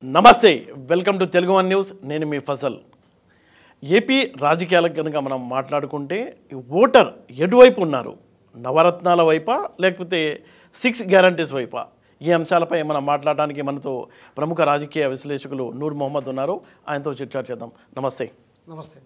నమస్తే welcome to Telugu one news నేను మీ ఫజల్ ఏపీ రాజకీయాలకు కనుక మనం మాట్లాడుకుంటే ఈ ఓటర్ ఎటువైపు ఉన్నారు నవరత్నాల వైపా లేకపోతే సిక్స్ గ్యారంటీస్ వైపా ఈ అంశాలపై మనం మాట్లాడడానికి మనతో ప్రముఖ రాజకీయ విశ్లేషకులు నూర్ మొహమ్మద్ ఉన్నారు ఆయనతో చిట్చాట్ చేద్దాం నమస్తే నమస్తే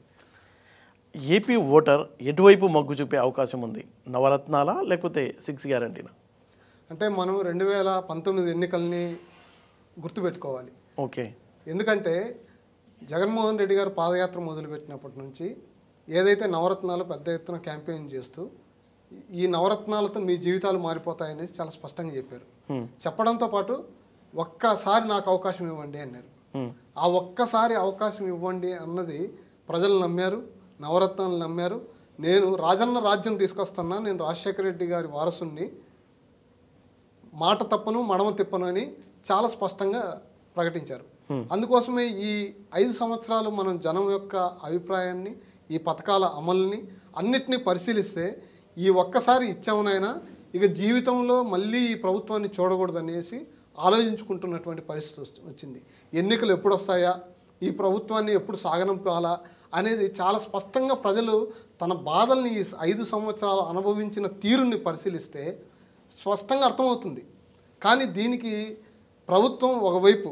ఏపీ ఓటర్ ఎటువైపు మొగ్గు చూపే అవకాశం ఉంది నవరత్నాల లేకపోతే సిక్స్ గ్యారంటీనా అంటే మనం రెండు వేల పంతొమ్మిది ఎన్నికల్ని గుర్తుపెట్టుకోవాలి ఓకే ఎందుకంటే జగన్మోహన్ రెడ్డి గారు పాదయాత్ర మొదలుపెట్టినప్పటి నుంచి ఏదైతే నవరత్నాలు పెద్ద ఎత్తున క్యాంపెయిన్ చేస్తూ ఈ నవరత్నాలతో మీ జీవితాలు మారిపోతాయనేసి చాలా స్పష్టంగా చెప్పారు హ్మ్. చెప్పడంతో పాటు ఒక్కసారి నాకు అవకాశం ఇవ్వండి అన్నారు హ్మ్. ఆ ఒక్కసారి అవకాశం ఇవ్వండి అన్నది ప్రజలు నమ్మారు నవరత్నాలు నమ్మారు నేను రాజన్న రాజ్యం తీసుకొస్తున్నా నేను రాజశేఖర రెడ్డి గారి వారసుని మాట తప్పను మడమ తిప్పను అని చాలా స్పష్టంగా ప్రకటించారు అందుకోసమే ఈ ఐదు సంవత్సరాలు మనం జనం యొక్క అభిప్రాయాన్ని ఈ పథకాల అమలుని అన్నిటినీ పరిశీలిస్తే ఈ ఒక్కసారి ఇచ్చామునైనా ఇక జీవితంలో మళ్ళీ ఈ ప్రభుత్వాన్ని చూడకూడదనేసి ఆలోచించుకుంటున్నటువంటి పరిస్థితి వస్తు- వచ్చింది ఎన్నికలు ఎప్పుడు వస్తాయా ఈ ప్రభుత్వాన్ని ఎప్పుడు సాగనంపాలా అనేది చాలా స్పష్టంగా ప్రజలు తన బాధల్ని ఈ ఐదు సంవత్సరాలు అనుభవించిన తీరుని పరిశీలిస్తే స్పష్టంగా అర్థమవుతుంది కానీ దీనికి ప్రభుత్వం ఒకవైపు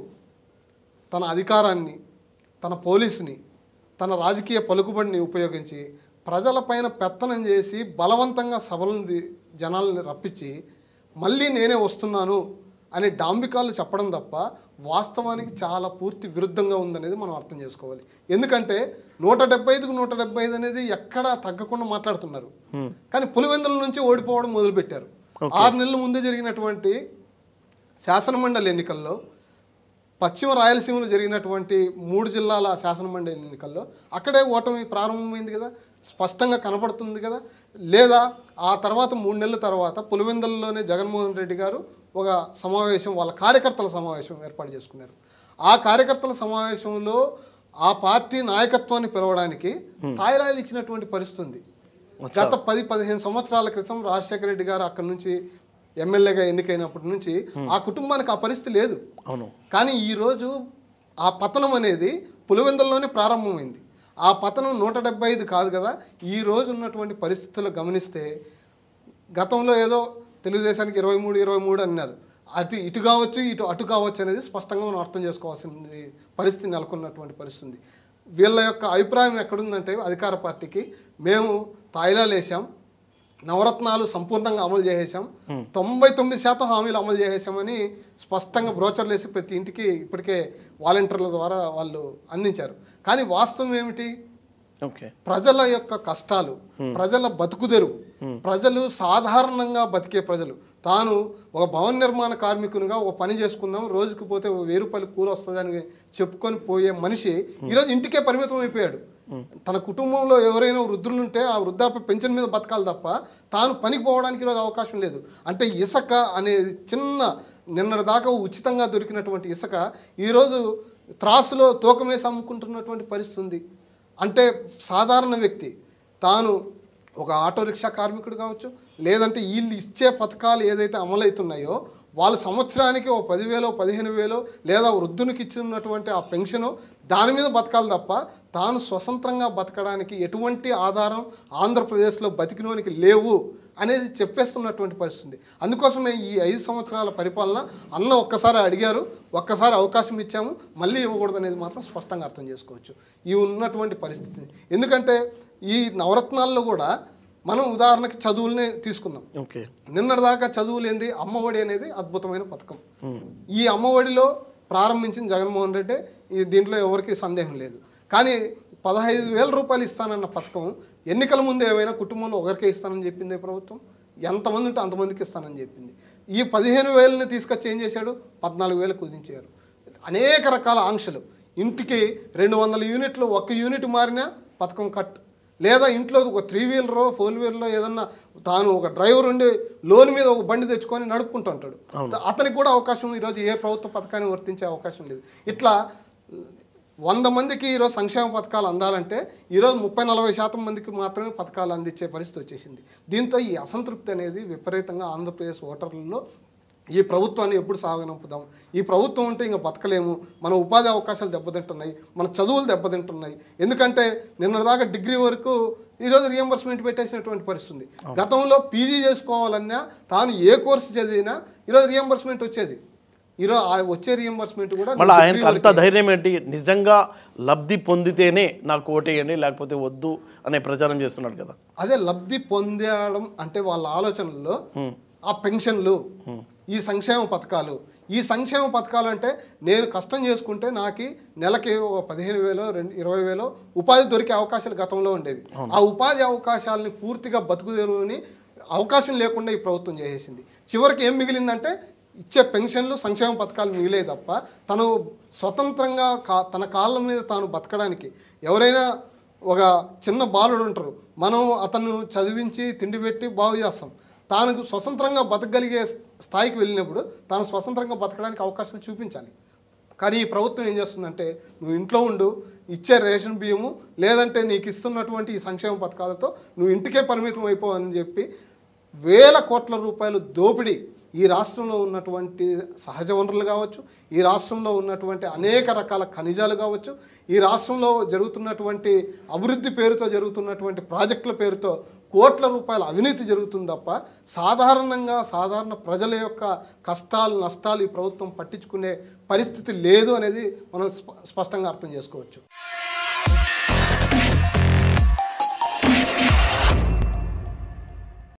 తన అధికారాన్ని తన పోలీసుని తన రాజకీయ పలుకుబడిని ఉపయోగించి ప్రజలపైన పెత్తనం చేసి బలవంతంగా సభలను ది- జనాల్ని రప్పించి మళ్ళీ నేనే వస్తున్నాను అని డాంబికాలు చెప్పడం తప్ప వాస్తవానికి చాలా పూర్తి విరుద్ధంగా ఉందనేది మనం అర్థం చేసుకోవాలి ఎందుకంటే నూట డెబ్బై ఐదుకు నూట డెబ్బై ఐదు అనేది ఎక్కడా తగ్గకుండా మాట్లాడుతున్నారు హ్మ్. కానీ పులివెందుల నుంచి ఓడిపోవడం మొదలుపెట్టారు ఆరు నెలల ముందే జరిగినటువంటి శాసనమండలి ఎన్నికల్లో పశ్చిమ రాయలసీమలో జరిగినటువంటి మూడు జిల్లాల శాసనమండలి ఎన్నికల్లో అక్కడే ఓటమి ప్రారంభమైంది కదా స్పష్టంగా కనపడుతుంది కదా లేదా ఆ తర్వాత మూడు నెలల తర్వాత పులివెందులలోనే జగన్మోహన్ రెడ్డి గారు ఒక సమావేశం వాళ్ళ కార్యకర్తల సమావేశం ఏర్పాటు చేసుకున్నారు ఆ కార్యకర్తల సమావేశంలో ఆ పార్టీ నాయకత్వాన్ని పిలవడానికి తాయిలాలు ఇచ్చినటువంటి పరిస్థితి ఉంది గత పది పదిహేను సంవత్సరాల క్రితం రాజశేఖర రెడ్డి గారు అక్కడి నుంచి ఎమ్మెల్యేగా ఎన్నికైనప్పటి నుంచి ఆ కుటుంబానికి ఆ పరిస్థితి లేదు అవును కానీ ఈరోజు ఆ పతనం అనేది పులివెందుల్లోనే ప్రారంభమైంది ఆ పతనం నూట డెబ్బై ఐదు కాదు కదా ఈ రోజు ఉన్నటువంటి పరిస్థితులు గమనిస్తే గతంలో ఏదో తెలుగుదేశానికి ఇరవై మూడు ఇరవై మూడు అన్నారు అటు ఇటు కావచ్చు ఇటు అటు కావచ్చు అనేది స్పష్టంగా మనం అర్థం చేసుకోవాల్సింది పరిస్థితి నెలకొన్నటువంటి పరిస్థితి ఉంది వీళ్ళ యొక్క అభిప్రాయం ఎక్కడుందంటే అధికార పార్టీకి మేము తాయిలాలు వేసాం నవరత్నాలు సంపూర్ణంగా అమలు చేసేసాం తొంభై తొమ్మిది శాతం హామీలు అమలు చేసేసామని స్పష్టంగా బ్రోచర్లు వేసి ప్రతి ఇంటికి ఇప్పటికే వాలంటీర్ల ద్వారా వాళ్ళు అందించారు కానీ వాస్తవం ఏమిటి ఓకే ప్రజల యొక్క కష్టాలు ప్రజల బతుకుదెరువు ప్రజలు సాధారణంగా బతికే ప్రజలు తాను ఒక భవన నిర్మాణ కార్మికునిగా ఒక పని చేసుకుందాం రోజుకి పోతే ఓ వెయ్యి రూపాయలు కూలి వస్తుందని చెప్పుకొని పోయే మనిషి ఈరోజు ఇంటికే పరిమితం అయిపోయాడు తన కుటుంబంలో ఎవరైనా వృద్ధులు ఉంటే ఆ వృద్ధాప్య పెన్షన్ మీద బతకాలి తప్ప తాను పనికి పోవడానికి ఈరోజు అవకాశం లేదు అంటే ఇసుక అనేది చిన్న నిన్నటి దాకా ఉచితంగా దొరికినటువంటి ఇసుక ఈరోజు త్రాసులో తూకం వేసి అమ్ముకుంటున్నటువంటి పరిస్థితి ఉంది అంటే సాధారణ వ్యక్తి తాను ఒక ఆటో రిక్షా కార్మికుడు కావచ్చు లేదంటే వీళ్ళు ఇచ్చే పథకాలు ఏదైతే అమలవుతున్నాయో వాళ్ళు సంవత్సరానికి ఓ పదివేలో పదిహేను వేలో లేదా వృద్ధునికి ఇచ్చినటువంటి ఆ పెన్షను దాని మీద బతకాలి తప్ప తాను స్వతంత్రంగా బతకడానికి ఎటువంటి ఆధారం ఆంధ్రప్రదేశ్లో బతికినోనికి లేవు అనేది చెప్పేస్తున్నటువంటి పరిస్థితి ఉంది. అందుకోసమే ఈ ఐదు సంవత్సరాల పరిపాలన అన్న ఒక్కసారి అడిగారు ఒక్కసారి అవకాశం ఇచ్చాము మళ్ళీ ఇవ్వకూడదు అనేది మాత్రం స్పష్టంగా అర్థం చేసుకోవచ్చు ఈ ఉన్నటువంటి పరిస్థితి ఎందుకంటే ఈ నవరత్నాల్లో కూడా మనం ఉదాహరణకి చదువులనే తీసుకుందాం ఓకే నిన్నటిదాకా చదువులు ఏంది అమ్మఒడి అనేది అద్భుతమైన పథకం ఈ అమ్మఒడిలో ప్రారంభించిన జగన్మోహన్ రెడ్డి ఈ దీంట్లో ఎవరికి సందేహం లేదు కానీ పదహైదు వేల రూపాయలు ఇస్తానన్న పథకం ఎన్నికల ముందు ఏమైనా కుటుంబంలో ఒకరికే ఇస్తానని చెప్పింది ఈ ప్రభుత్వం ఎంతమంది ఉంటే అంతమందికి ఇస్తానని చెప్పింది ఈ పదిహేను వేలని తీసుకొచ్చి ఏం చేశాడు పద్నాలుగు వేలు కుదించారు అనేక రకాల ఆంక్షలు ఇంటికి రెండు వందల యూనిట్లు ఒక యూనిట్ మారినా పథకం కట్ లేదా ఇంట్లో ఒక త్రీ వీలరో ఫోర్ వీలరో ఏదన్నా తాను ఒక డ్రైవర్ ఉండి లోన్ మీద ఒక బండి తెచ్చుకొని నడుపుకుంటూ ఉంటాడు అతనికి కూడా అవకాశం ఈరోజు ఏ ప్రభుత్వ పథకాన్ని వర్తించే అవకాశం లేదు ఇట్లా వంద మందికి ఈరోజు సంక్షేమ పథకాలు అందాలంటే ఈరోజు ముప్పై నలభై శాతం మందికి మాత్రమే పథకాలు అందించే పరిస్థితి వచ్చేసింది దీంతో ఈ అసంతృప్తి అనేది విపరీతంగా ఆంధ్రప్రదేశ్ ఓటర్లలో ఈ ప్రభుత్వాన్ని ఎప్పుడు సాగనంపుదాం ఈ ప్రభుత్వం ఉంటే ఇంకా బతకలేము మన ఉపాధి అవకాశాలు దెబ్బతింటున్నాయి మన చదువులు దెబ్బతింటున్నాయి ఎందుకంటే నిన్నదాకా డిగ్రీ వరకు ఈరోజు రియంబర్స్మెంట్ పెట్టేసినటువంటి పరిస్థితి ఉంది గతంలో పీజీ చేసుకోవాలన్నా తాను ఏ కోర్సు చదివినా ఈరోజు రియంబర్స్మెంట్ వచ్చేది ఈరోజు ఆ వచ్చే రియంబర్స్మెంట్ కూడా మళ్ళీ degree ఆయనకు అంత ధైర్యం ఏంటి నిజంగా లబ్ధి పొందితేనే నాకు ఓటేయండి లేకపోతే వద్దు అనే ప్రచారం చేస్తున్నాడు కదా అదే లబ్ధి పొందడం అంటే వాళ్ళ ఆలోచనల్లో ఆ పెన్షన్లు ఈ సంక్షేమ పథకాలు ఈ సంక్షేమ పథకాలు అంటే నేను కష్టం చేసుకుంటే నాకు నెలకి ఒక పదిహేను వేలు రెండు ఇరవై వేలు ఉపాధి దొరికే అవకాశాలు గతంలో ఉండేవి ఆ ఉపాధి అవకాశాలని పూర్తిగా బతుకుదెరువుని అవకాశం లేకుండా ఈ ప్రభుత్వం చేసేసింది చివరికి ఏం మిగిలిందంటే ఇచ్చే పెన్షన్లు సంక్షేమ పథకాలు మిగిలే తప్ప తను స్వతంత్రంగా కా తన కాళ్ళ మీద తాను బతకడానికి ఎవరైనా ఒక చిన్న బాలుడు ఉంటారు మనం అతను చదివించి తిండి పెట్టి బాగు చేస్తాం తాను స్వతంత్రంగా బతకగలిగే స్థాయికి వెళ్ళినప్పుడు తాను స్వతంత్రంగా బతకడానికి అవకాశాలు చూపించాలి కానీ ఈ ప్రభుత్వం ఏం చేస్తుందంటే నువ్వు ఇంట్లో ఉండు ఇచ్చే రేషన్ బియ్యము లేదంటే నీకు ఇస్తున్నటువంటి ఈ సంక్షేమ పథకాలతో నువ్వు ఇంటికే పరిమితం అయిపో అని చెప్పి వేల కోట్ల రూపాయలు దోపిడీ ఈ రాష్ట్రంలో ఉన్నటువంటి సహజ వనరులు కావచ్చు ఈ రాష్ట్రంలో ఉన్నటువంటి అనేక రకాల ఖనిజాలు కావచ్చు ఈ రాష్ట్రంలో జరుగుతున్నటువంటి అభివృద్ధి పేరుతో జరుగుతున్నటువంటి ప్రాజెక్టుల పేరుతో కోట్ల రూపాయల అవినీతి జరుగుతుంది తప్ప సాధారణంగా సాధారణ ప్రజల యొక్క కష్టాలు నష్టాలు ఈ ప్రభుత్వం పట్టించుకునే పరిస్థితి లేదు అనేది మనం స్ప- స్పష్టంగా అర్థం చేసుకోవచ్చు